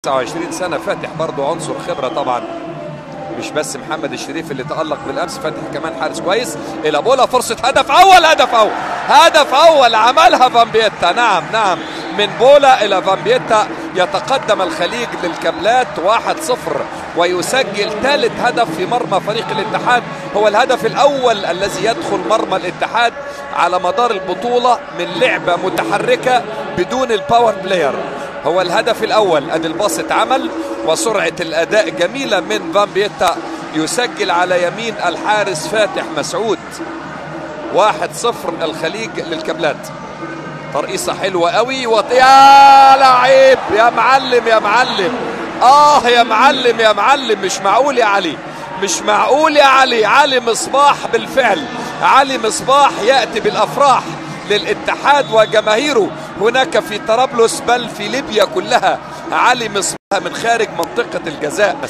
29 سنة فاتح برضه عنصر خبرة طبعا مش بس محمد الشريف اللي تألق بالأمس فاتح كمان حارس كويس إلى بولا فرصة هدف أول هدف أول هدف أول عملها فان بيتا نعم نعم من بولا إلى فان بيتا يتقدم الخليج للكابلات 1-0 ويسجل ثالث هدف في مرمى فريق الاتحاد هو الهدف الأول الذي يدخل مرمى الاتحاد على مدار البطولة من لعبة متحركة بدون الباور بلاير هو الهدف الأول أدي الباص اتعمل وسرعة الأداء جميلة من فان بيتا يسجل على يمين الحارس فاتح مسعود واحد صفر الخليج للكابلات ترقيصة حلوة قوي وط... يا لعيب يا معلم يا معلم اه يا معلم يا معلم مش معقول يا علي مش معقول يا علي علي مصباح بالفعل علي مصباح يأتي بالأفراح للاتحاد وجماهيره هناك في طرابلس بل في ليبيا كلها علي مصباح من خارج منطقة الجزاء بس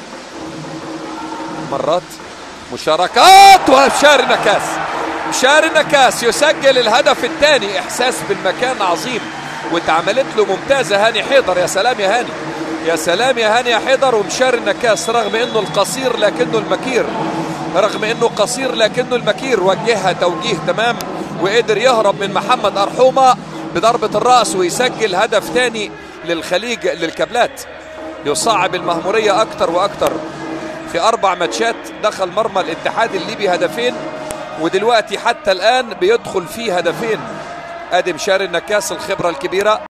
مرات مشاركات وشاري نكاس شاري نكاس يسجل الهدف الثاني احساس بالمكان عظيم واتعملت له ممتازه هاني حيدر يا سلام يا هاني يا سلام يا هاني يا حيدر ومشاري النكاس رغم انه القصير لكنه المكير رغم انه قصير لكنه المكير وجهها توجيه تمام وقدر يهرب من محمد ارحومه بضربه الراس ويسجل هدف ثاني للخليج للكابلات يصعب المهموريه اكتر واكتر في اربع ماتشات دخل مرمى الاتحاد الليبي هدفين ودلوقتي حتى الان بيدخل فيه هدفين ادي مشاري النكاس الخبره الكبيره